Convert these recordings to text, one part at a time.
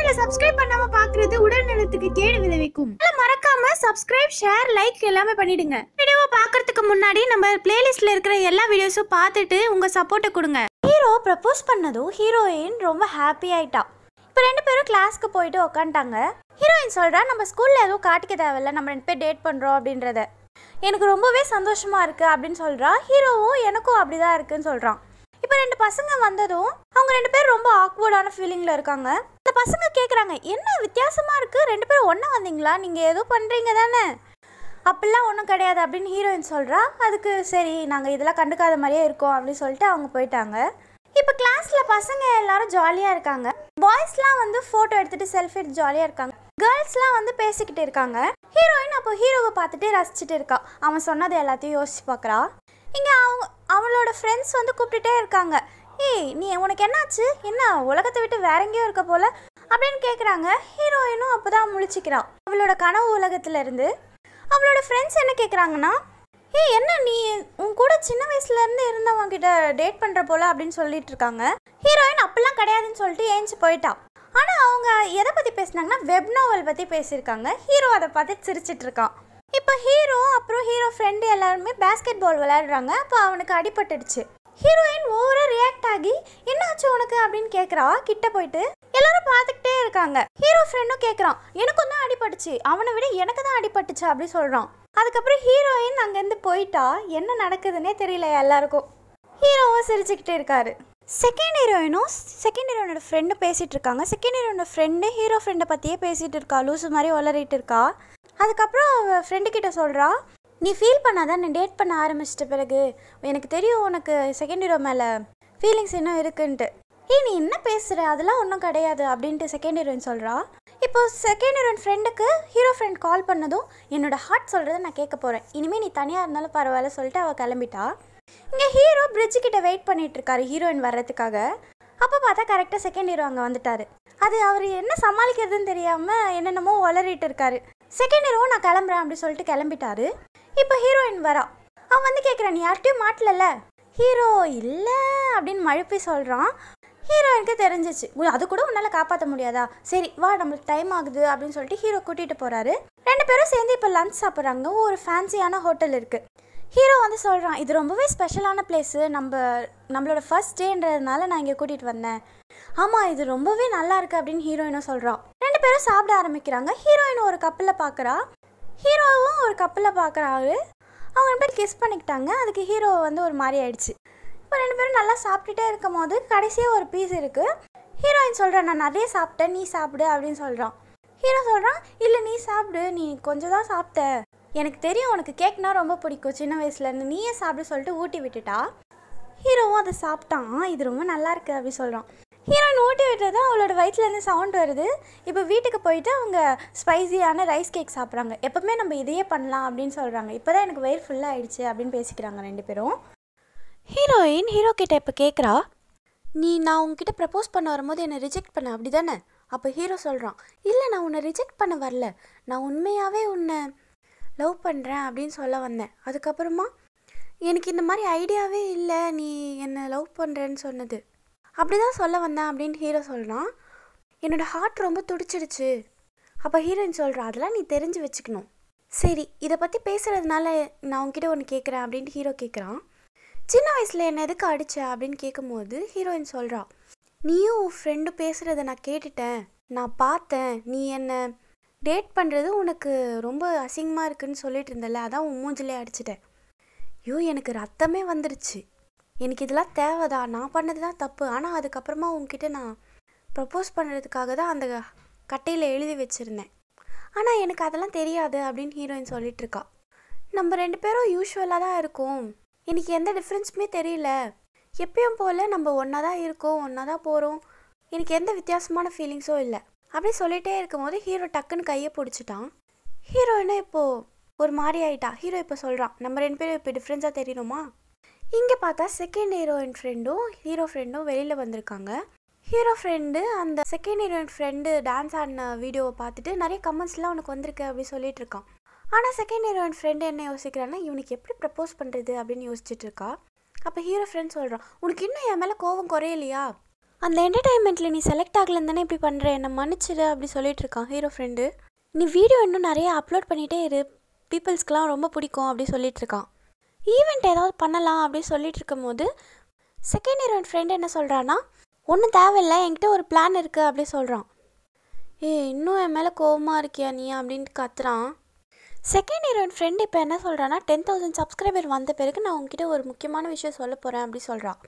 சேனலை சப்ஸ்கிரைப் பண்ணாம பாக்குறது உடல் நலத்துக்கு கேடு விளைவிக்கும் அதனால மறக்காம சப்ஸ்கிரைப் ஷேர் லைக் எல்லாமே பண்ணிடுங்க வீடியோவை பார்க்கறதுக்கு முன்னாடி நம்ம பிளேலிஸ்ட்ல இருக்கிற எல்லா வீடியோஸும் பார்த்துட்டு உங்க சப்போர்ட்டை கொடுங்க ஹீரோ ப்ரப்போஸ் பண்ணதும் ஹீரோயின் ரொம்ப ஹாப்பி ஆயிட்டா இப்போ ரெண்டு பேரும் கிளாஸ்க்கு போயிட்டு உக்காந்துட்டாங்க ஹீரோயின் சொல்றா நம்ம ஸ்கூல்ல எதுவும் காட்டிக்க தேவையில்ல நம்ம ரெண்டு பேர் டேட் பண்றோம் அப்படின்றத எனக்கு ரொம்பவே சந்தோஷமா இருக்கு அப்படின்னு சொல்றா ஹீரோவும் எனக்கும் அப்படிதான் இருக்குன்னு சொல்றான் இப்போ ரெண்டு பசங்க வந்ததும் அவங்க ரெண்டு பேரும் ரொம்ப ஆக்வர்டான ஃபீலிங்கில் இருக்காங்க இந்த பசங்க கேட்குறாங்க என்ன வித்தியாசமாக இருக்குது ரெண்டு பேரும் ஒன்றா வந்தீங்களா நீங்கள் ஏதோ பண்ணுறீங்க தானே அப்படிலாம் ஒன்றும் கிடையாது அப்படின்னு ஹீரோயின் சொல்கிறா அதுக்கு சரி நாங்கள் இதெல்லாம் கண்டுக்காத மாதிரியே இருக்கோம் அப்படின்னு சொல்லிட்டு அவங்க போயிட்டாங்க இப்போ கிளாஸில் பசங்க எல்லாரும் ஜாலியாக இருக்காங்க பாய்ஸ்லாம் வந்து ஃபோட்டோ எடுத்துகிட்டு செல்ஃபி எடுத்து ஜாலியாக இருக்காங்க கேர்ள்ஸ்லாம் வந்து பேசிக்கிட்டு இருக்காங்க ஹீரோயின் அப்போ ஹீரோவை பார்த்துட்டு ரசிச்சுட்டு இருக்கா அவன் சொன்னது எல்லாத்தையும் யோசிச்சு பார்க்குறா இங்கே அவங்க அவளோட ஃப்ரெண்ட்ஸ் வந்து கூப்பிட்டுட்டே இருக்காங்க ஏய் நீ உனக்கு என்னாச்சு என்ன உலகத்தை விட்டு வேற எங்கேயோ இருக்க போல அப்படின்னு கேட்குறாங்க ஹீரோயினும் அப்போ தான் முழிச்சிக்கிறா அவளோட கனவு உலகத்துல இருந்து அவளோட ஃப்ரெண்ட்ஸ் என்ன கேட்குறாங்கன்னா ஏய் என்ன நீ உன் கூட சின்ன வயசுல இருந்து இருந்தவங்க கிட்ட டேட் பண்ற போல அப்படின்னு சொல்லிட்டு இருக்காங்க ஹீரோயின் அப்படிலாம் கிடையாதுன்னு சொல்லிட்டு ஏஞ்சி போயிட்டா ஆனால் அவங்க எதை பற்றி பேசுனாங்கன்னா வெப் நாவல் பற்றி பேசியிருக்காங்க ஹீரோ அதை பார்த்து சிரிச்சிட்டு இருக்கான் இப்போ ஹீரோ அப்புறம் ஹீரோ ஃப்ரெண்டு எல்லாருமே பேஸ்கெட் பால் விளையாடுறாங்க அப்போ அவனுக்கு அடிபட்டுடுச்சு ஹீரோயின் ஓவராக ரியாக்ட் ஆகி என்னாச்சு உனக்கு அப்படின்னு கேட்குறா கிட்ட போயிட்டு எல்லாரும் பார்த்துக்கிட்டே இருக்காங்க ஹீரோ ஃப்ரெண்டும் கேட்குறான் எனக்கும் தான் அடிபட்டுச்சு அவனை விட எனக்கு தான் அடிபட்டுச்சு அப்படி சொல்கிறான் அதுக்கப்புறம் ஹீரோயின் அங்கேருந்து போயிட்டா என்ன நடக்குதுன்னே தெரியல எல்லாருக்கும் ஹீரோவும் சிரிச்சுக்கிட்டே இருக்காரு செகண்ட் ஹீரோயினும் செகண்ட் ஹீரோயினோட ஃப்ரெண்டு பேசிகிட்டு இருக்காங்க செகண்ட் ஹீரோயினோட ஃப்ரெண்டு ஹீரோ ஃப்ரெண்டை பற்றியே பேசிகிட்டு இருக்கா லூசு மாதிரி உளறிட்டு இருக்கா அதுக்கப்புறம் அவள் ஃப்ரெண்டு கிட்ட சொல்கிறா நீ ஃபீல் பண்ணாதான் நான் டேட் பண்ண ஆரம்பிச்சிட்ட பிறகு எனக்கு தெரியும் உனக்கு செகண்ட் ஹீரோ மேலே ஃபீலிங்ஸ் இன்னும் இருக்குன்ட்டு ஏய் நீ என்ன பேசுகிற அதெல்லாம் ஒன்றும் கிடையாது அப்படின்ட்டு செகண்ட் ஹீரோயின் சொல்கிறா இப்போ செகண்ட் ஹீரோயின் ஃப்ரெண்டுக்கு ஹீரோ ஃப்ரெண்ட் கால் பண்ணதும் என்னோட ஹார்ட் சொல்கிறத நான் கேட்க போகிறேன் இனிமேல் நீ தனியாக இருந்தாலும் பரவாயில்ல சொல்லிட்டு அவள் கிளம்பிட்டா இங்கே ஹீரோ பிரிட்ஜு கிட்ட வெயிட் பண்ணிட்டு இருக்காரு ஹீரோயின் வர்றதுக்காக அப்போ பார்த்தா கரெக்டாக செகண்ட் ஹீரோ அங்கே வந்துட்டாரு அது அவர் என்ன சமாளிக்கிறதுன்னு தெரியாமல் என்னென்னமோ உளறிட்டு இருக்காரு செகண்ட் ஹீரோ நான் கிளம்புறேன் அப்படி சொல்லிட்டு கிளம்பிட்டாரு இப்போ ஹீரோயின் வரா அவன் வந்து கேட்குறான் நீ யார்கிட்டயும் மாட்டலல்ல ஹீரோ இல்லை அப்படின்னு மழுப்பி சொல்கிறான் ஹீரோயினுக்கு தெரிஞ்சிச்சு உ- அது கூட உன்னால் காப்பாற்ற முடியாதா சரி வா நம்மளுக்கு டைம் ஆகுது அப்படின்னு சொல்லிட்டு ஹீரோ கூட்டிகிட்டு போகிறாரு ரெண்டு பேரும் சேர்ந்து இப்போ லஞ்ச் சாப்பிட்றாங்க ஒரு ஃபேன்சியான ஹோட்டல் இருக்குது ஹீரோ வந்து சொல்கிறான் இது ரொம்பவே ஸ்பெஷலான பிளேஸு நம்ம நம்மளோட ஃபர்ஸ்ட் டேன்றதுனால நான் இங்கே கூட்டிகிட்டு வந்தேன் ஆமாம் இது ரொம்பவே நல்லா இருக்கு அப்படின்னு ஹீரோயினும் சொல்கிறான் ரெண்டு பேரும் சாப்பிட ஆரம்பிக்கிறாங்க ஹீரோயின் ஒரு கப்பில் பார்க்குறா ஹீரோவும் ஒரு கப்பில் பார்க்குறாரு அவங்க ரெண்டு பேரும் கிஸ் பண்ணிக்கிட்டாங்க அதுக்கு ஹீரோ வந்து ஒரு மாதிரி ஆயிடுச்சு இப்போ ரெண்டு பேரும் நல்லா சாப்பிட்டுட்டே இருக்கும் போது கடைசியாக ஒரு பீஸ் இருக்குது ஹீரோயின் சொல்கிறா நான் நிறைய சாப்பிட்டேன் நீ சாப்பிடு அப்படின்னு சொல்கிறான் ஹீரோ சொல்கிறான் இல்லை நீ சாப்பிடு நீ கொஞ்சம் தான் சாப்பிட்ட எனக்கு தெரியும் உனக்கு கேக்னா ரொம்ப பிடிக்கும் சின்ன வயசுலேருந்து நீயே சாப்பிடு சொல்லிட்டு ஊட்டி விட்டுட்டா ஹீரோவும் அதை சாப்பிட்டான் இது ரொம்ப நல்லா இருக்கு அப்படி சொல்கிறான் ஹீரோயின் ஊட்டி விட்டதும் அவளோட வயிற்றுலேருந்து சவுண்ட் வருது இப்போ வீட்டுக்கு போயிட்டு அவங்க ஸ்பைசியான ரைஸ் கேக் சாப்பிட்றாங்க எப்பவுமே நம்ம இதையே பண்ணலாம் அப்படின்னு சொல்கிறாங்க இப்போ தான் எனக்கு வயிறு ஃபுல்லாக ஆயிடுச்சு அப்படின்னு பேசிக்கிறாங்க ரெண்டு பேரும் ஹீரோயின் ஹீரோ கிட்ட இப்போ கேட்குறா நீ நான் உங்ககிட்ட ப்ரப்போஸ் பண்ண வரும்போது என்னை ரிஜெக்ட் பண்ண அப்படி தானே அப்போ ஹீரோ சொல்கிறான் இல்லை நான் உன்னை ரிஜெக்ட் பண்ண வரல நான் உண்மையாகவே உன்னை லவ் பண்ணுறேன் அப்படின்னு சொல்ல வந்தேன் அதுக்கப்புறமா எனக்கு இந்த மாதிரி ஐடியாவே இல்லை நீ என்னை லவ் பண்ணுறேன்னு சொன்னது அப்படி தான் சொல்ல வந்தேன் அப்படின்னு ஹீரோ சொல்கிறான் என்னோடய ஹார்ட் ரொம்ப துடிச்சிடுச்சு அப்போ ஹீரோயின் சொல்கிறா அதெல்லாம் நீ தெரிஞ்சு வச்சுக்கணும் சரி இதை பற்றி பேசுகிறதுனால நான் உன்கிட்ட ஒன்று கேட்குறேன் அப்படின்ட்டு ஹீரோ கேட்குறான் சின்ன வயசில் என்னை எதுக்கு அடிச்ச அப்படின்னு கேட்கும்போது ஹீரோயின் சொல்கிறா நீயும் உன் ஃப்ரெண்டு பேசுகிறத நான் கேட்டுட்டேன் நான் பார்த்தேன் நீ என்னை டேட் பண்ணுறது உனக்கு ரொம்ப அசிங்கமாக இருக்குன்னு சொல்லிட்டு இருந்தல அதான் உன் மூஞ்சிலே அடிச்சிட்டேன் ஐயோ எனக்கு ரத்தமே வந்துருச்சு எனக்கு இதெல்லாம் தேவைதா நான் பண்ணது தான் தப்பு ஆனால் அதுக்கப்புறமா உன்கிட்ட நான் ப்ரப்போஸ் பண்ணுறதுக்காக தான் அந்த கட்டையில் எழுதி வச்சுருந்தேன் ஆனால் எனக்கு அதெல்லாம் தெரியாது அப்படின்னு ஹீரோயின் சொல்லிட்டு இருக்கா நம்ம ரெண்டு பேரும் யூஸ்வலாக தான் இருக்கோம் எனக்கு எந்த டிஃப்ரென்ஸுமே தெரியல எப்பயும் போல் நம்ம ஒன்றா தான் இருக்கோம் ஒன்றா தான் போகிறோம் எனக்கு எந்த வித்தியாசமான ஃபீலிங்ஸும் இல்லை அப்படி சொல்லிட்டே இருக்கும்போது ஹீரோ டக்குன்னு கையை பிடிச்சிட்டான் ஹீரோயினும் இப்போது ஒரு மாதிரி ஆயிட்டா ஹீரோ இப்போ சொல்கிறான் நம்ம ரெண்டு பேரும் இப்போ டிஃப்ரென்ஸாக தெரியணுமா இங்கே பார்த்தா செகண்ட் ஹீரோயின் ஃப்ரெண்டும் ஹீரோ ஃப்ரெண்டும் வெளியில் வந்திருக்காங்க ஹீரோ ஃப்ரெண்டு அந்த செகண்ட் ஹீரோயின் ஃப்ரெண்டு டான்ஸ் ஆடின வீடியோவை பார்த்துட்டு நிறைய கமெண்ட்ஸ்லாம் உனக்கு வந்திருக்கு அப்படின்னு சொல்லிட்டு இருக்கான் ஆனால் செகண்ட் ஹீரோயின் ஃப்ரெண்டு என்ன யோசிக்கிறான்னா இவனுக்கு எப்படி ப்ரப்போஸ் பண்ணுறது அப்படின்னு யோசிச்சுட்டு இருக்கா அப்போ ஹீரோ ஃப்ரெண்ட் சொல்கிறான் உனக்கு இன்னும் என் மேலே கோவம் குறையலையா அந்த என்டர்டைன்மெண்ட்டில் நீ செலக்ட் ஆகலன்னு தானே இப்படி பண்ணுற என்னை மன்னிச்சிடு அப்படி சொல்லிட்டு இருக்கான் ஹீரோ ஃப்ரெண்டு நீ வீடியோ இன்னும் நிறைய அப்லோட் பண்ணிகிட்டே இரு பீப்புள்ஸ்க்கெலாம் ரொம்ப பிடிக்கும் அப்படி சொல்லிட்டு இருக்கான் ஈவெண்ட் ஏதாவது பண்ணலாம் அப்படி சொல்லிட்டு இருக்கும்போது செகண்ட் ஹீரோயின் ஃப்ரெண்டு என்ன சொல்கிறான்னா ஒன்றும் தேவையில்லை என்கிட்ட ஒரு பிளான் இருக்குது அப்படி சொல்கிறான் ஏ இன்னும் என் மேலே கோவமாக இருக்கியா நீ அப்படின்ட்டு கத்துறான் செகண்ட் ஹீரோயின் ஃப்ரெண்ட் இப்போ என்ன சொல்கிறான்னா டென் தௌசண்ட் சப்ஸ்கிரைபர் வந்த பிறகு நான் உங்ககிட்ட ஒரு முக்கியமான விஷயம் சொல்ல போகிறேன் அப்படி சொல்கிறான்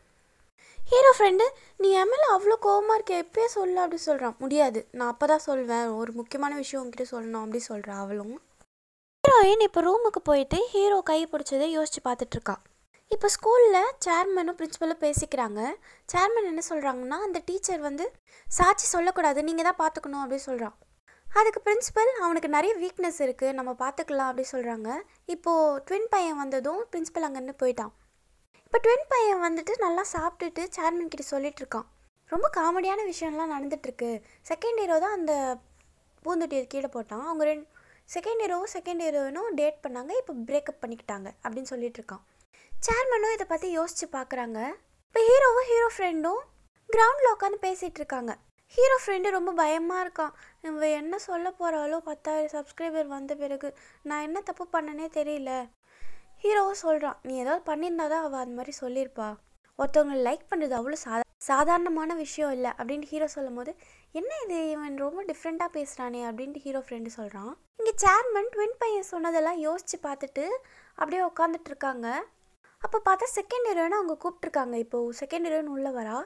ஹீரோ ஃப்ரெண்டு நீ என் மேலே அவ்வளோ கோவமாக இருக்க எப்பயே சொல்ல அப்படி சொல்கிறான் முடியாது நான் அப்போ தான் சொல்வேன் ஒரு முக்கியமான விஷயம் உங்ககிட்ட சொல்லணும் அப்படி சொல்கிறா அவளும் ஹீரோயின் இப்போ ரூமுக்கு போயிட்டு ஹீரோ கை பிடிச்சதை யோசிச்சு பார்த்துட்ருக்கா இப்போ ஸ்கூலில் சேர்மனும் பிரின்சிபலும் பேசிக்கிறாங்க சேர்மன் என்ன சொல்கிறாங்கன்னா அந்த டீச்சர் வந்து சாட்சி சொல்லக்கூடாது நீங்கள் தான் பார்த்துக்கணும் அப்படி சொல்கிறான் அதுக்கு பிரின்சிபல் அவனுக்கு நிறைய வீக்னஸ் இருக்குது நம்ம பார்த்துக்கலாம் அப்படி சொல்கிறாங்க இப்போது ட்வின் பையன் வந்ததும் பிரின்சிபல் அங்கேருந்து போயிட்டான் இப்போ ட்வின் பையன் வந்துட்டு நல்லா சாப்பிட்டுட்டு சேர்மன் கிட்ட சொல்லிட்டு இருக்கான் ரொம்ப காமெடியான விஷயம்லாம் நடந்துட்டுருக்கு செகண்ட் ஹீரோ தான் அந்த பூந்தொட்டியை கீழே போட்டான் அவங்க ரெண்டு செகண்ட் ஹீரோவும் செகண்ட் ஹீரோயினும் டேட் பண்ணாங்க இப்போ பிரேக்கப் பண்ணிக்கிட்டாங்க அப்படின்னு சொல்லிட்டு இருக்கான் சேர்மனும் இதை பற்றி யோசிச்சு பார்க்குறாங்க இப்போ ஹீரோவும் ஹீரோ ஃப்ரெண்டும் கிரவுண்டில் உட்காந்து பேசிகிட்டு இருக்காங்க ஹீரோ ஃப்ரெண்டு ரொம்ப பயமாக இருக்கான் இவ என்ன சொல்ல போகிறாளோ பத்தாயிரம் சப்ஸ்கிரைபர் வந்த பிறகு நான் என்ன தப்பு பண்ணனே தெரியல ஹீரோவும் சொல்கிறான் நீ ஏதாவது பண்ணியிருந்தா தான் அவள் அந்த மாதிரி சொல்லியிருப்பா ஒருத்தவங்களை லைக் பண்ணுறது அவ்வளோ சாதா சாதாரணமான விஷயம் இல்லை அப்படின்ட்டு ஹீரோ சொல்லும் போது என்ன இது இவன் ரொம்ப டிஃப்ரெண்ட்டாக பேசுகிறானே அப்படின்ட்டு ஹீரோ ஃப்ரெண்டு சொல்கிறான் இங்கே சேர்மன் ட்வின் பையன் சொன்னதெல்லாம் யோசித்து பார்த்துட்டு அப்படியே உட்காந்துட்டு இருக்காங்க அப்போ பார்த்தா செகண்ட் ஹீரோயின் அவங்க கூப்பிட்ருக்காங்க இப்போது செகண்ட் ஹீரோயின் உள்ளே வரா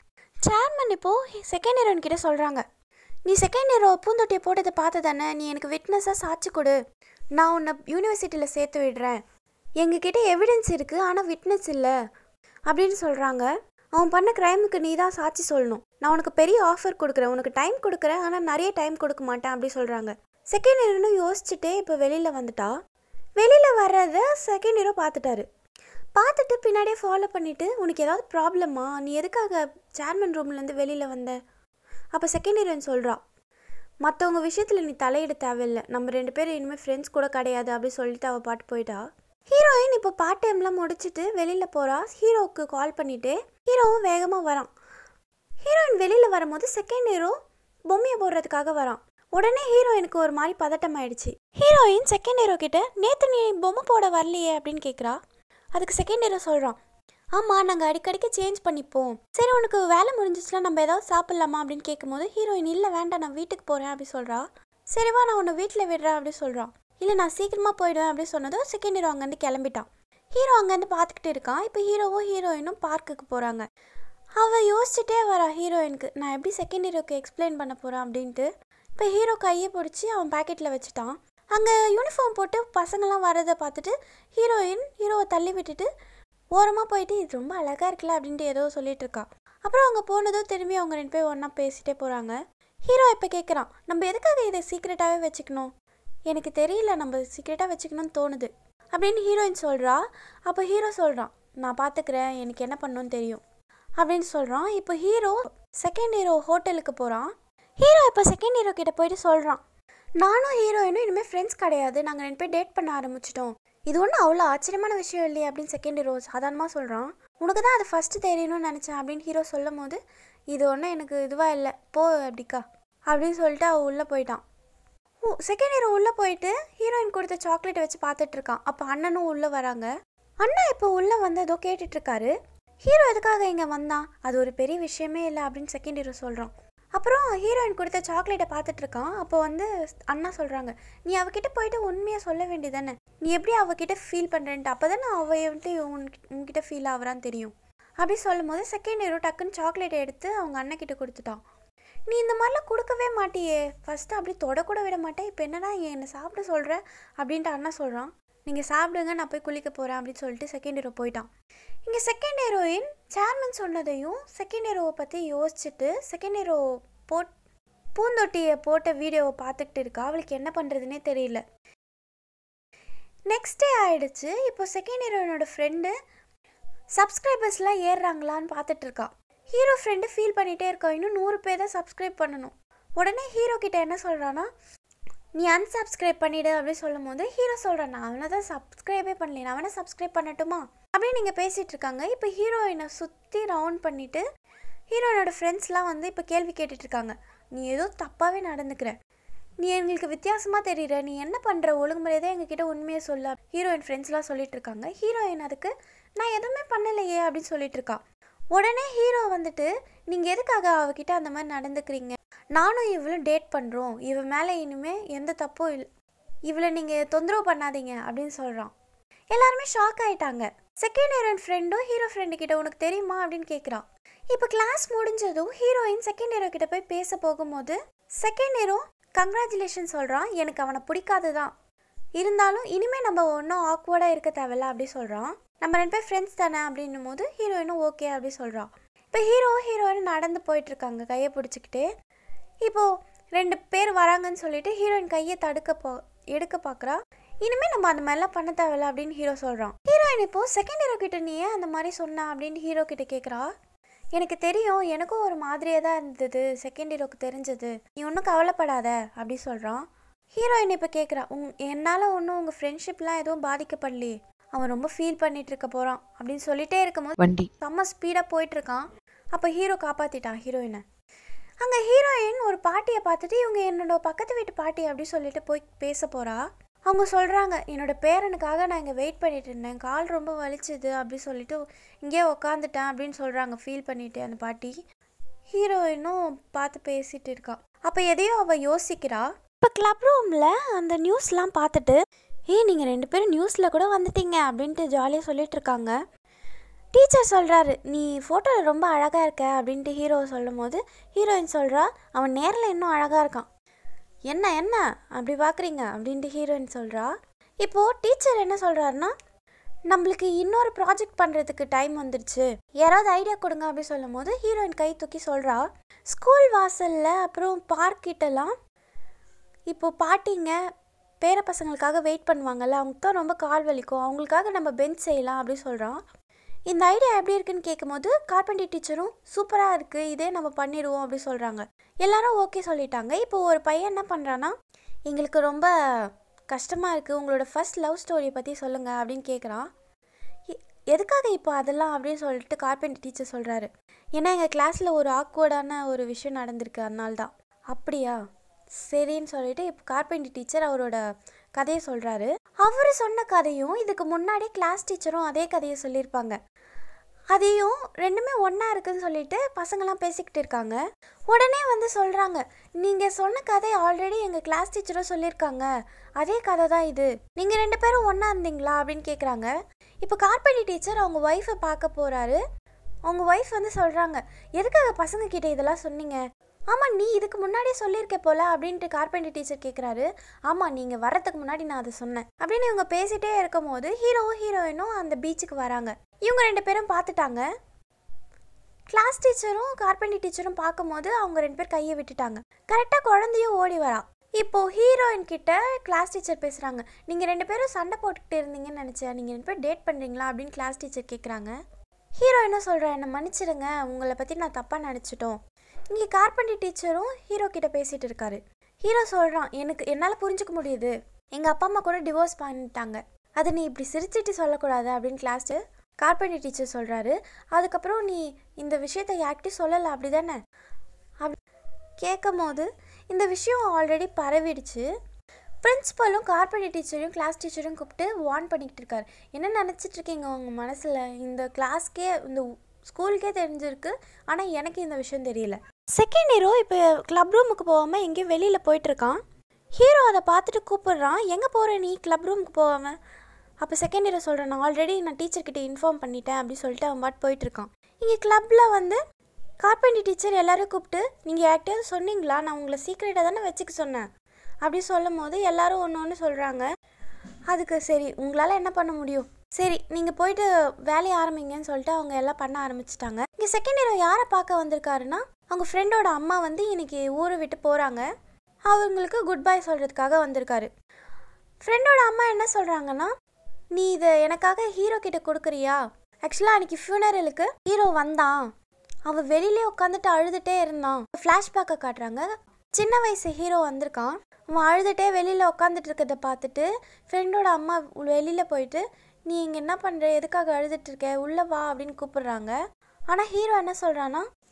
சேர்மன் இப்போது செகண்ட் ஹீரோயின் கிட்ட சொல்கிறாங்க நீ செகண்ட் ஹீரோ பூந்தொட்டியை போட்டதை பார்த்த தானே நீ எனக்கு விட்னஸாக சாட்சி கொடு நான் உன்னை யூனிவர்சிட்டியில் சேர்த்து விடுறேன் எங்ககிட்ட எவிடன்ஸ் இருக்குது ஆனால் விட்னஸ் இல்லை அப்படின்னு சொல்கிறாங்க அவன் பண்ண க்ரைமுக்கு நீ தான் சாட்சி சொல்லணும் நான் உனக்கு பெரிய ஆஃபர் கொடுக்குறேன் உனக்கு டைம் கொடுக்குறேன் ஆனால் நிறைய டைம் கொடுக்க மாட்டேன் அப்படி சொல்கிறாங்க செகண்ட் ஹீரோனும் யோசிச்சுட்டே இப்போ வெளியில் வந்துட்டா வெளியில் வர்றத செகண்ட் ஹீரோ பார்த்துட்டாரு பார்த்துட்டு பின்னாடியே ஃபாலோ பண்ணிவிட்டு உனக்கு ஏதாவது ப்ராப்ளமா நீ எதுக்காக சேர்மன் ரூம்லேருந்து வெளியில் வந்த அப்போ செகண்ட் ஹீரோயின் சொல்கிறா மற்றவங்க விஷயத்தில் நீ தலையிட தேவையில்லை நம்ம ரெண்டு பேரும் இனிமேல் ஃப்ரெண்ட்ஸ் கூட கிடையாது அப்படி சொல்லிட்டு அவள் பாட்டு போயிட்டா ஹீரோயின் இப்போ பார்ட் டைம்லாம் முடிச்சுட்டு வெளியில் போகிறா ஹீரோவுக்கு கால் பண்ணிவிட்டு ஹீரோவும் வேகமாக வரான் ஹீரோயின் வெளியில் வரும்போது செகண்ட் ஹீரோ பொம்மையை போடுறதுக்காக வரான் உடனே ஹீரோயினுக்கு ஒரு மாதிரி பதட்டம் ஆயிடுச்சு ஹீரோயின் செகண்ட் ஹீரோ கிட்ட நேற்று நீ பொம்மை போட வரலையே அப்படின்னு கேட்குறா அதுக்கு செகண்ட் ஹீரோ சொல்கிறான் ஆமாம் நாங்கள் அடிக்கடிக்கு சேஞ்ச் பண்ணிப்போம் சரி உனக்கு வேலை முடிஞ்சிச்சுன்னா நம்ம ஏதாவது சாப்பிட்லாமா அப்படின்னு கேட்கும்போது ஹீரோயின் இல்லை வேண்டாம் நான் வீட்டுக்கு போகிறேன் அப்படி சொல்கிறா சரிவா நான் உன்னை வீட்டில் விடுறேன் அப்படி சொல்கிறான் இல்லை நான் சீக்கிரமாக போயிடுவேன் அப்படி சொன்னதும் செகண்ட் ஹீரோ அங்கேருந்து கிளம்பிட்டான் ஹீரோ அங்கேருந்து பார்த்துக்கிட்டு இருக்கான் இப்போ ஹீரோவும் ஹீரோயினும் பார்க்குக்கு போகிறாங்க அவள் யோசிச்சுட்டே வரா ஹீரோயினுக்கு நான் எப்படி செகண்ட் ஹீரோக்கு எக்ஸ்பிளைன் பண்ண போகிறேன் அப்படின்ட்டு இப்போ ஹீரோ கையை பிடிச்சி அவன் பேக்கெட்டில் வச்சுட்டான் அங்கே யூனிஃபார்ம் போட்டு பசங்கள்லாம் வரதை பார்த்துட்டு ஹீரோயின் ஹீரோவை தள்ளி விட்டுட்டு ஓரமாக போயிட்டு இது ரொம்ப அழகாக இருக்குல்ல அப்படின்ட்டு ஏதோ சொல்லிட்டு இருக்கா அப்புறம் அவங்க போனதும் திரும்பி அவங்க ரெண்டு பேரும் ஒன்றா பேசிட்டே போகிறாங்க ஹீரோ இப்போ கேட்குறான் நம்ம எதுக்காக இதை சீக்ரெட்டாகவே வச்சுக்கணும் எனக்கு தெரியல நம்ம சீக்ரெட்டாக வச்சுக்கணும்னு தோணுது அப்படின்னு ஹீரோயின் சொல்கிறா அப்போ ஹீரோ சொல்கிறான் நான் பார்த்துக்கிறேன் எனக்கு என்ன பண்ணணும்னு தெரியும் அப்படின்னு சொல்கிறான் இப்போ ஹீரோ செகண்ட் ஹீரோ ஹோட்டலுக்கு போகிறான் ஹீரோ இப்போ செகண்ட் ஹீரோ கிட்ட போயிட்டு சொல்கிறான் நானும் ஹீரோயினும் இனிமேல் ஃப்ரெண்ட்ஸ் கிடையாது நாங்கள் ரெண்டு பேர் டேட் பண்ண ஆரம்பிச்சிட்டோம் இது ஒன்றும் அவ்வளோ ஆச்சரியமான விஷயம் இல்லையே அப்படின்னு செகண்ட் ஹீரோ சாதாரணமாக சொல்கிறான் உனக்கு தான் அது ஃபஸ்ட்டு தெரியணும்னு நினச்சேன் அப்படின்னு ஹீரோ சொல்லும் போது இது ஒன்றும் எனக்கு இதுவாக இல்லை போ அப்படிக்கா அப்படின்னு சொல்லிட்டு அவள் உள்ளே போயிட்டான் ஓ செகண்ட் ஹீரோ உள்ளே போயிட்டு ஹீரோயின் கொடுத்த சாக்லேட்டை வச்சு பார்த்துட்டு இருக்கான் அப்போ அண்ணனும் உள்ளே வராங்க அண்ணா இப்போ உள்ளே வந்ததோ கேட்டுட்டு இருக்காரு ஹீரோ எதுக்காக இங்கே வந்தான் அது ஒரு பெரிய விஷயமே இல்லை அப்படின்னு செகண்ட் ஹீரோ சொல்கிறான் அப்புறம் ஹீரோயின் கொடுத்த சாக்லேட்டை பார்த்துட்டு இருக்கான் அப்போ வந்து அண்ணா சொல்கிறாங்க நீ அவகிட்ட போயிட்டு உண்மையாக சொல்ல வேண்டியதானே நீ எப்படி அவகிட்ட ஃபீல் பண்ணுறேன்ட்டு அப்போ தானே அவ வந்து உன் உன்கிட்ட ஃபீல் ஆகுறான்னு தெரியும் அப்படி சொல்லும் போது செகண்ட் ஹீரோ டக்குன்னு சாக்லேட்டை எடுத்து அவங்க அண்ணன் கிட்ட கொடுத்துட்டான் நீ இந்த மாதிரிலாம் கொடுக்கவே மாட்டியே ஃபஸ்ட்டு அப்படி தொடக்கூட விட மாட்டேன் இப்போ என்னடா என்னை சாப்பிட சொல்கிற அப்படின்ட்டு அண்ணா சொல்கிறான் நீங்கள் சாப்பிடுங்க நான் போய் குளிக்க போகிறேன் அப்படின்னு சொல்லிட்டு செகண்ட் ஹீரோ போயிட்டான் இங்கே செகண்ட் ஹீரோயின் சேர்மன் சொன்னதையும் செகண்ட் ஹீரோவை பற்றி யோசிச்சுட்டு செகண்ட் ஹீரோ போட் பூந்தொட்டியை போட்ட வீடியோவை பார்த்துக்கிட்டு இருக்கா அவளுக்கு என்ன பண்ணுறதுனே தெரியல நெக்ஸ்ட் டே ஆயிடுச்சு இப்போ செகண்ட் ஹீரோயினோட ஃப்ரெண்டு சப்ஸ்கிரைபர்ஸ்லாம் ஏறுறாங்களான்னு பார்த்துட்டு இருக்கா ஹீரோ ஃப்ரெண்டு ஃபீல் பண்ணிகிட்டே இருக்கா இன்னும் நூறு பேர் தான் சப்ஸ்கிரைப் பண்ணணும் உடனே ஹீரோ கிட்ட என்ன சொல்கிறான்னா நீ அன்சப்ஸ்கிரைப் பண்ணிடு அப்படின்னு சொல்லும் போது ஹீரோ சொல்கிறான் நான் அவனை தான் சப்ஸ்கிரைபே பண்ணல நான் அவனை சப்ஸ்கிரைப் பண்ணட்டுமா அப்படின்னு நீங்கள் பேசிகிட்டு இருக்காங்க இப்போ ஹீரோயினை சுற்றி ரவுண்ட் பண்ணிவிட்டு ஹீரோயினோட ஃப்ரெண்ட்ஸ்லாம் வந்து இப்போ கேள்வி கேட்டுட்டு இருக்காங்க நீ ஏதோ தப்பாகவே நடந்துக்கிற நீ எங்களுக்கு வித்தியாசமாக தெரியுற நீ என்ன பண்ணுற ஒழுங்குமுறையை எங்ககிட்ட உண்மையை சொல்ல ஹீரோயின் ஃப்ரெண்ட்ஸ்லாம் சொல்லிட்டு இருக்காங்க ஹீரோயின் அதுக்கு நான் எதுவுமே பண்ணலையே அப்படின்னு சொல்லிட்டு இருக்கா உடனே ஹீரோ வந்துட்டு நீங்கள் எதுக்காக அவகிட்ட அந்த மாதிரி நடந்துக்கிறீங்க நானும் இவளும் டேட் பண்ணுறோம் இவ மேலே இனிமே எந்த தப்பும் இல்லை இவளை நீங்கள் தொந்தரவு பண்ணாதீங்க அப்படின்னு சொல்கிறான் எல்லாருமே ஷாக் ஆயிட்டாங்க செகண்ட் ஹீரோயின் ஃப்ரெண்டும் ஹீரோ ஃப்ரெண்டு கிட்ட உனக்கு தெரியுமா அப்படின்னு கேட்குறான் இப்போ கிளாஸ் முடிஞ்சதும் ஹீரோயின் செகண்ட் ஹீரோ கிட்ட போய் பேச போகும்போது செகண்ட் ஹீரோ கங்க்ராச்சுலேஷன் சொல்கிறான் எனக்கு அவனை பிடிக்காது தான் இருந்தாலும் இனிமே நம்ம ஒன்றும் ஆக்வர்டாக இருக்க தேவையில்ல அப்படி சொல்கிறான் நம்ம ரெண்டு பேர் ஃப்ரெண்ட்ஸ் தானே அப்படின்னும் போது ஹீரோயினும் ஓகே அப்படி சொல்கிறான் இப்போ ஹீரோ ஹீரோயின் நடந்து போயிட்டு இருக்காங்க கையை பிடிச்சிக்கிட்டு இப்போது ரெண்டு பேர் வராங்கன்னு சொல்லிட்டு ஹீரோயின் கையை தடுக்க போ எடுக்க பார்க்குறா இனிமே நம்ம அந்த மாதிரிலாம் பண்ண தேவையில்ல அப்படின்னு ஹீரோ சொல்கிறான் ஹீரோயின் இப்போ செகண்ட் ஹீரோ கிட்ட நீ ஏன் அந்த மாதிரி சொன்ன அப்படின்னு ஹீரோ கிட்ட கேட்குறா எனக்கு தெரியும் எனக்கும் ஒரு மாதிரியே தான் இருந்தது செகண்ட் ஹீரோக்கு தெரிஞ்சது நீ ஒன்றும் கவலைப்படாத அப்படி சொல்கிறான் ஹீரோயின் இப்போ கேட்குறா உங் என்னால் ஒன்றும் உங்கள் ஃப்ரெண்ட்ஷிப்லாம் எதுவும் பாதிக்கப்படலையே அவன் ரொம்ப ஃபீல் பண்ணிட்டு இருக்க போகிறான் அப்படின்னு சொல்லிட்டே இருக்கும்போது வண்டி செம்ம ஸ்பீடாக போயிட்டு இருக்கான் அப்போ ஹீரோ காப்பாற்றிட்டான் ஹீரோயினை அங்கே ஹீரோயின் ஒரு பாட்டியை பார்த்துட்டு இவங்க என்னோட பக்கத்து வீட்டு பாட்டி அப்படி சொல்லிட்டு போய் பேச போகிறா அவங்க சொல்கிறாங்க என்னோட பேரனுக்காக நான் இங்கே வெயிட் பண்ணிட்டு இருந்தேன் கால் ரொம்ப வலிச்சுது அப்படி சொல்லிட்டு இங்கேயே உக்காந்துட்டேன் அப்படின்னு சொல்கிறாங்க ஃபீல் பண்ணிட்டு அந்த பாட்டி ஹீரோயினும் பார்த்து பேசிட்டு இருக்கா அப்போ எதையோ அவள் யோசிக்கிறா இப்போ கிளப் ரூமில் அந்த நியூஸ்லாம் பார்த்துட்டு ஏய் நீங்கள் ரெண்டு பேரும் நியூஸில் கூட வந்துட்டீங்க அப்படின்ட்டு ஜாலியாக சொல்லிட்டு இருக்காங்க டீச்சர் சொல்கிறாரு நீ ஃபோட்டோவில் ரொம்ப அழகாக இருக்க அப்படின்ட்டு ஹீரோ சொல்லும் போது ஹீரோயின் சொல்கிறா அவன் நேரில் இன்னும் அழகாக இருக்கான் என்ன என்ன அப்படி பார்க்குறீங்க அப்படின்ட்டு ஹீரோயின் சொல்கிறா இப்போது டீச்சர் என்ன சொல்கிறாருன்னா நம்மளுக்கு இன்னொரு ப்ராஜெக்ட் பண்ணுறதுக்கு டைம் வந்துடுச்சு யாராவது ஐடியா கொடுங்க அப்படி சொல்லும் போது ஹீரோயின் கை தூக்கி சொல்கிறா ஸ்கூல் வாசலில் அப்புறம் பார்க் கிட்டலாம் இப்போது பாட்டிங்க பேர பசங்களுக்காக வெயிட் பண்ணுவாங்கல்ல அவங்களுக்கு தான் ரொம்ப கால் வலிக்கும் அவங்களுக்காக நம்ம பெஞ்ச் செய்யலாம் அப்படி சொல்கிறான் இந்த ஐடியா எப்படி இருக்குன்னு கேட்கும்போது கார்பெண்டர் டீச்சரும் சூப்பராக இருக்குது இதே நம்ம பண்ணிடுவோம் அப்படி சொல்கிறாங்க எல்லாரும் ஓகே சொல்லிட்டாங்க இப்போ ஒரு பையன் என்ன பண்ணுறான்னா எங்களுக்கு ரொம்ப கஷ்டமாக இருக்குது உங்களோட ஃபர்ஸ்ட் லவ் ஸ்டோரியை பற்றி சொல்லுங்கள் அப்படின்னு கேட்குறான் எ- எதுக்காக இப்போ அதெல்லாம் அப்படின்னு சொல்லிட்டு கார்பெண்டர் டீச்சர் சொல்கிறாரு ஏன்னா எங்கள் கிளாஸில் ஒரு ஆக்வர்டான ஒரு விஷயம் நடந்திருக்கு அதனால தான் அப்படியா சரின்னு சொல்லிட்டு இப்போ கார்பெண்டர் டீச்சர் அவரோட கதையை சொல்கிறாரு அவர் சொன்ன கதையும் இதுக்கு முன்னாடி கிளாஸ் டீச்சரும் அதே கதையை சொல்லியிருப்பாங்க அதையும் ரெண்டுமே ஒன்றா இருக்குன்னு சொல்லிட்டு பசங்களாம் பேசிக்கிட்டு இருக்காங்க உடனே வந்து சொல்கிறாங்க நீங்கள் சொன்ன கதை ஆல்ரெடி எங்கள் கிளாஸ் டீச்சரும் சொல்லியிருக்காங்க அதே கதை தான் இது நீங்கள் ரெண்டு பேரும் ஒன்றா இருந்தீங்களா அப்படின்னு கேட்குறாங்க இப்போ கார்பெண்டர் டீச்சர் அவங்க ஒய்ஃபை பார்க்க போகிறாரு அவங்க ஒய்ஃப் வந்து சொல்கிறாங்க எதுக்காக பசங்க கிட்ட இதெல்லாம் சொன்னீங்க ஆமாம் நீ இதுக்கு முன்னாடியே சொல்லியிருக்க போல அப்படின்ட்டு கார்பெண்டர் டீச்சர் கேட்குறாரு ஆமாம் நீங்கள் வரதுக்கு முன்னாடி நான் அதை சொன்னேன் அப்படின்னு இவங்க பேசிட்டே இருக்கும் போது ஹீரோவும் ஹீரோயினும் அந்த பீச்சுக்கு வராங்க இவங்க ரெண்டு பேரும் பார்த்துட்டாங்க கிளாஸ் டீச்சரும் கார்பெண்டர் டீச்சரும் பார்க்கும்போது அவங்க ரெண்டு பேர் கையை விட்டுட்டாங்க கரெக்டாக குழந்தையும் ஓடி வரா இப்போ ஹீரோயின் கிட்ட கிளாஸ் டீச்சர் பேசுகிறாங்க நீங்கள் ரெண்டு பேரும் சண்டை போட்டுக்கிட்டு இருந்தீங்கன்னு நினச்சேன் நீங்கள் ரெண்டு பேரும் டேட் பண்ணுறீங்களா அப்படின்னு கிளாஸ் டீச்சர் கேட்குறாங்க ஹீரோயினும் சொல்கிறேன் என்னை மன்னிச்சிடுங்க உங்களை பற்றி நான் தப்பாக நினச்சிட்டோம் இங்கே கார்பெண்டர் டீச்சரும் ஹீரோ கிட்ட பேசிகிட்டு இருக்காரு ஹீரோ சொல்கிறான் எனக்கு என்னால் புரிஞ்சுக்க முடியுது எங்கள் அப்பா அம்மா கூட டிவோர்ஸ் பண்ணிட்டாங்க அதை நீ இப்படி சிரிச்சிட்டு சொல்லக்கூடாது அப்படின்னு கிளாஸ் கார்பெண்டர் டீச்சர் சொல்கிறாரு அதுக்கப்புறம் நீ இந்த விஷயத்தை யார்கிட்டையும் சொல்லலை அப்படி தானே அப்படி கேட்கும் போது இந்த விஷயம் ஆல்ரெடி பரவிடுச்சு பிரின்ஸிபலும் கார்பெண்டர் டீச்சரையும் கிளாஸ் டீச்சரையும் கூப்பிட்டு வார்ன் பண்ணிக்கிட்டு இருக்காரு என்ன நினச்சிட்டு இருக்கீங்க உங்கள் மனசில் இந்த கிளாஸ்க்கே இந்த ஸ்கூலுக்கே தெரிஞ்சிருக்கு ஆனால் எனக்கு இந்த விஷயம் தெரியல செகண்ட் ஹீரோ இப்போ கிளப் ரூமுக்கு போகாமல் எங்கேயோ வெளியில் போயிட்டுருக்கான் ஹீரோ அதை பார்த்துட்டு கூப்பிடுறான் எங்கே போகிற நீ கிளப் ரூமுக்கு போகாமல் அப்போ செகண்ட் ஹீரோ சொல்கிறேன் நான் ஆல்ரெடி நான் டீச்சர்கிட்ட இன்ஃபார்ம் பண்ணிட்டேன் அப்படின்னு சொல்லிட்டு அவன் பாட்டு போயிட்டுருக்கான் இங்கே கிளப்பில் வந்து கார்பெண்டர் டீச்சர் எல்லாரும் கூப்பிட்டு நீங்கள் யார்கிட்டயாவது சொன்னீங்களா நான் உங்களை சீக்கிரட்டாக தானே வச்சுக்க சொன்னேன் அப்படி சொல்லும் போது எல்லாரும் ஒன்று ஒன்று சொல்கிறாங்க அதுக்கு சரி உங்களால் என்ன பண்ண முடியும் சரி நீங்கள் போயிட்டு வேலையை ஆரம்பிங்கன்னு சொல்லிட்டு அவங்க எல்லாம் பண்ண ஆரம்பிச்சிட்டாங்க இங்கே செகண்ட் ஹீரோ யாரை பார்க்க வந்திருக்காருன்னா அவங்க ஃப்ரெண்டோட அம்மா வந்து இன்னைக்கு ஊரை விட்டு போகிறாங்க அவங்களுக்கு குட் பை சொல்கிறதுக்காக வந்திருக்காரு ஃப்ரெண்டோட அம்மா என்ன சொல்கிறாங்கன்னா நீ இதை எனக்காக ஹீரோ கிட்ட கொடுக்குறியா ஆக்சுவலாக அன்னைக்கு ஃபியூனரலுக்கு ஹீரோ வந்தான் அவன் வெளியிலே உட்காந்துட்டு அழுதுகிட்டே இருந்தான் ஃப்ளாஷ்பேக்கை காட்டுறாங்க சின்ன வயசு ஹீரோ வந்திருக்கான் அவன் அழுதுகிட்டே வெளியில் உட்காந்துட்டு இருக்கிறத பார்த்துட்டு ஃப்ரெண்டோட அம்மா வெளியில் போயிட்டு நீ இங்கே என்ன பண்ணுற எதுக்காக அழுதுட்டு இருக்க உள்ளே வா அப்படின்னு கூப்பிடுறாங்க ஆனால் ஹீரோ என்ன சொல்கிறான்னா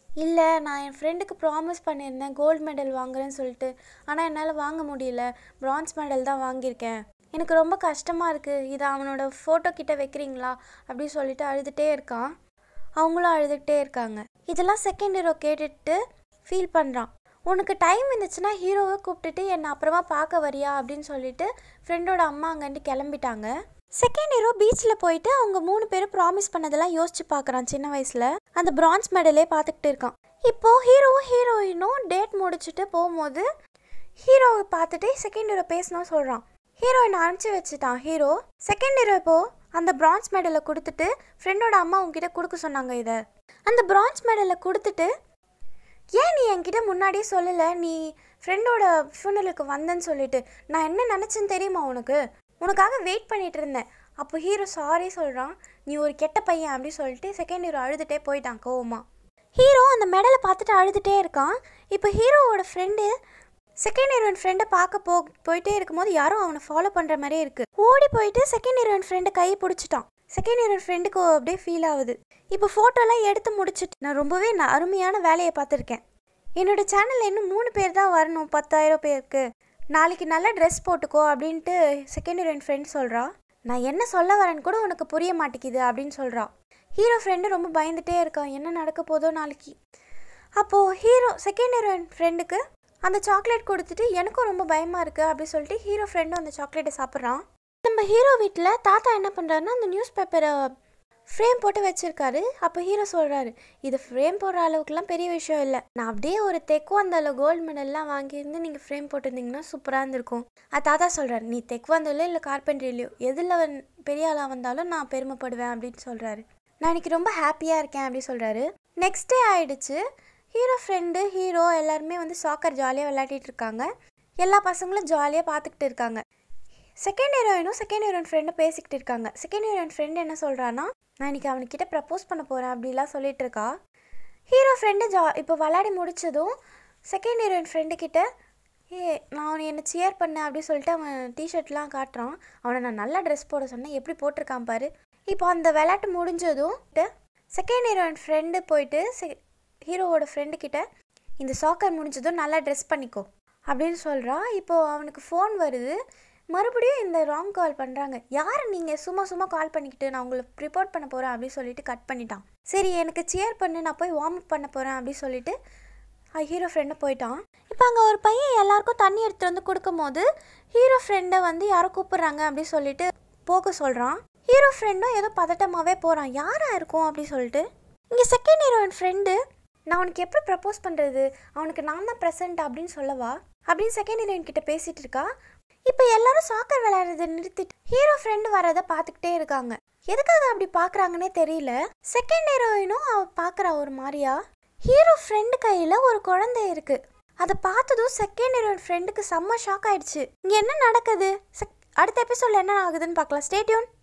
இல்லை நான் என் ஃப்ரெண்டுக்கு ப்ராமிஸ் பண்ணியிருந்தேன் கோல்டு மெடல் வாங்குறேன்னு சொல்லிட்டு ஆனால் என்னால் வாங்க முடியல பிரான்ஸ் மெடல் தான் வாங்கியிருக்கேன் எனக்கு ரொம்ப கஷ்டமாக இருக்குது இதை அவனோட ஃபோட்டோ கிட்ட வைக்கிறீங்களா அப்படின்னு சொல்லிட்டு அழுதுகிட்டே இருக்கான் அவங்களும் அழுதுகிட்டே இருக்காங்க இதெல்லாம் செகண்ட் ஹீரோ கேட்டுட்டு ஃபீல் பண்ணுறான் உனக்கு டைம் இருந்துச்சுன்னா ஹீரோவை கூப்பிட்டுட்டு என்னை அப்புறமா பார்க்க வரியா அப்படின்னு சொல்லிட்டு ஃப்ரெண்டோட அம்மா அங்கேருந்து கிளம்பிட்டாங்க செகண்ட் ஹீரோ பீச்சில் போயிட்டு அவங்க மூணு பேரும் ப்ராமிஸ் பண்ணதெல்லாம் யோசிச்சு பார்க்குறான் சின்ன வயசில் அந்த பிரான்ஸ் மெடலே பார்த்துக்கிட்டு இருக்கான் இப்போ ஹீரோவும் ஹீரோயினும் டேட் முடிச்சுட்டு போகும்போது ஹீரோவை பார்த்துட்டு செகண்ட் ஹீரோ பேசணும் சொல்கிறான் ஹீரோயினை அனுப்பிச்சி வச்சுட்டான் ஹீரோ செகண்ட் ஹீரோ இப்போ அந்த பிரான்ஸ் மெடலை கொடுத்துட்டு ஃப்ரெண்டோட அம்மா உங்ககிட்ட கொடுக்க சொன்னாங்க இதை அந்த பிரான்ஸ் மெடலை கொடுத்துட்டு ஏன் நீ என்கிட்ட முன்னாடியே சொல்லலை நீ ஃப்ரெண்டோட ஃபியூனலுக்கு வந்தேன்னு சொல்லிட்டு நான் என்ன நினச்சேன்னு தெரியுமா உனக்கு உனக்காக வெயிட் பண்ணிட்டு இருந்தேன் அப்போ ஹீரோ சாரி சொல்கிறான் நீ ஒரு கெட்ட பையன் அப்படி சொல்லிட்டு செகண்ட் ஹீரோ அழுதுகிட்டே போயிட்டான் கோவமா ஹீரோ அந்த மெடலை பார்த்துட்டு அழுதுகிட்டே இருக்கான் இப்போ ஹீரோவோட ஃப்ரெண்டு செகண்ட் ஹீரோயின் ஃப்ரெண்டை பார்க்க போ போயிட்டே இருக்கும்போது யாரும் அவனை ஃபாலோ பண்ணுற மாதிரியே இருக்கு ஓடி போயிட்டு செகண்ட் ஹீரோயின் ஃப்ரெண்டை கையை பிடிச்சிட்டான் செகண்ட் ஹீரோயின் ஃப்ரெண்டுக்கு அப்படியே ஃபீல் ஆகுது இப்போ ஃபோட்டோலாம் எடுத்து முடிச்சிட்டு நான் ரொம்பவே ந- அருமையான வேலையை பார்த்துருக்கேன் என்னோட சேனலில் இன்னும் மூணு பேர் தான் வரணும் பத்தாயிரம் பேருக்கு நாளைக்கு நல்ல ட்ரெஸ் போட்டுக்கோ அப்படின்ட்டு செகண்ட் ஹீரோயின் ஃப்ரெண்ட் சொல்கிறா நான் என்ன சொல்ல வரேன்னு கூட உனக்கு புரிய மாட்டேங்குது அப்படின்னு சொல்கிறா ஹீரோ ஃப்ரெண்டு ரொம்ப பயந்துட்டே இருக்கான் என்ன நடக்க போதோ நாளைக்கு அப்போது ஹீரோ செகண்ட் ஹீரோயின் ஃப்ரெண்டுக்கு அந்த சாக்லேட் கொடுத்துட்டு எனக்கும் ரொம்ப பயமாக இருக்குது அப்படின்னு சொல்லிட்டு ஹீரோ ஃப்ரெண்டும் அந்த சாக்லேட்டை சாப்பிட்றான் நம்ம ஹீரோ வீட்டில் தாத்தா என்ன பண்ணுறாருன்னா அந்த நியூஸ் பேப்பரை ஃப்ரேம் போட்டு வச்சிருக்காரு அப்போ ஹீரோ சொல்கிறாரு இது ஃப்ரேம் போடுற அளவுக்குலாம் பெரிய விஷயம் இல்லை நான் அப்படியே ஒரு தெக்குவந்தால கோல்டு மெடல்லாம் வாங்கியிருந்து நீங்கள் ஃப்ரேம் போட்டிருந்தீங்கன்னா சூப்பராக இருந்திருக்கும் அது தாத்தா சொல்கிறாரு நீ தெக்குவந்தாலோ இல்லை கார்பென்ட்ரிலையோ எதில் வந்- பெரிய ஆளாக வந்தாலும் நான் பெருமைப்படுவேன் அப்படின்னு சொல்கிறாரு நான் இன்னைக்கு ரொம்ப ஹாப்பியாக இருக்கேன் அப்படி சொல்கிறாரு நெக்ஸ்ட் டே ஆயிடுச்சு ஹீரோ ஃப்ரெண்டு ஹீரோ எல்லாருமே வந்து சாக்கர் ஜாலியாக விளையாடிட்டு இருக்காங்க எல்லா பசங்களும் ஜாலியாக பார்த்துக்கிட்டு இருக்காங்க செகண்ட் ஹீரோயினும் செகண்ட் ஹீரோயின் ஃப்ரெண்டும் பேசிக்கிட்டு இருக்காங்க செகண்ட் ஹீரோயின் ஃப்ரெண்டு என்ன சொல்கிறான்னா நான் இன்னைக்கு அவனுக்கிட்ட ப்ரப்போஸ் பண்ண போகிறேன் அப்படிலாம் சொல்லிட்டு இருக்கா ஹீரோ ஃப்ரெண்டு ஜா இப்போ விளையாடி முடிச்சதும் செகண்ட் ஹீரோயின் ஃப்ரெண்டு கிட்ட ஏ நான் அவனை என்னை சியர் பண்ணேன் அப்படி சொல்லிட்டு அவன் டிஷர்ட்லாம் காட்டுறான் அவனை நான் நல்லா ட்ரெஸ் போட சொன்னேன் எப்படி போட்டிருக்கான் பாரு இப்போ அந்த விளையாட்டு முடிஞ்சதும் செகண்ட் ஹீரோயின் ஃப்ரெண்டு போயிட்டு செ ஹீரோவோட ஃப்ரெண்டு கிட்ட இந்த சாக்கர் முடிஞ்சதும் நல்லா ட்ரெஸ் பண்ணிக்கோ அப்படின்னு சொல்கிறா இப்போது அவனுக்கு ஃபோன் வருது மறுபடியும் இந்த ராங் கால் பண்ணுறாங்க யார் நீங்கள் சும்மா சும்மா கால் பண்ணிக்கிட்டு நான் உங்களை ரிப்போர்ட் பண்ண போகிறேன் அப்படின்னு சொல்லிட்டு கட் பண்ணிட்டான் சரி எனக்கு சியர் பண்ணு நான் போய் வார்ம் அப் பண்ண போகிறேன் அப்படின்னு சொல்லிட்டு ஹீரோ ஃப்ரெண்டு போயிட்டான் இப்போ அங்கே ஒரு பையன் எல்லாருக்கும் தண்ணி எடுத்துகிட்டு வந்து கொடுக்கும்போது ஹீரோ ஃப்ரெண்டை வந்து யாரோ கூப்பிட்றாங்க அப்படின்னு சொல்லிட்டு போக சொல்கிறான் ஹீரோ ஃப்ரெண்டும் ஏதோ பதட்டமாகவே போகிறான் யாராக இருக்கும் அப்படின்னு சொல்லிட்டு இங்கே செகண்ட் ஹீரோயின் ஃப்ரெண்டு நான் உனக்கு எப்படி ப்ரப்போஸ் பண்ணுறது அவனுக்கு நான் தான் ப்ரெசன்ட் அப்படின்னு சொல்லவா அப்படின்னு செகண்ட் ஹீரோயின் கிட்ட பேசிட்டு இருக்கா இப்போ எல்லாரும் சாக்கர் விளையாடுறதை நிறுத்திட்டு ஹீரோ ஃப்ரெண்டு வரதை பார்த்துக்கிட்டே இருக்காங்க எதுக்காக அப்படி பார்க்குறாங்கன்னே தெரியல செகண்ட் ஹீரோயினும் அவ பார்க்குறா ஒரு மாதிரியா ஹீரோ ஃப்ரெண்டு கையில் ஒரு குழந்தை இருக்கு அதை பார்த்ததும் செகண்ட் ஹீரோயின் ஃப்ரெண்டுக்கு செம்ம ஷாக் ஆயிடுச்சு இங்கே என்ன நடக்குது Sec- அடுத்த எபிசோட்ல என்ன ஆகுதுன்னு பார்க்கலாம் ஸ்டேட்யூன்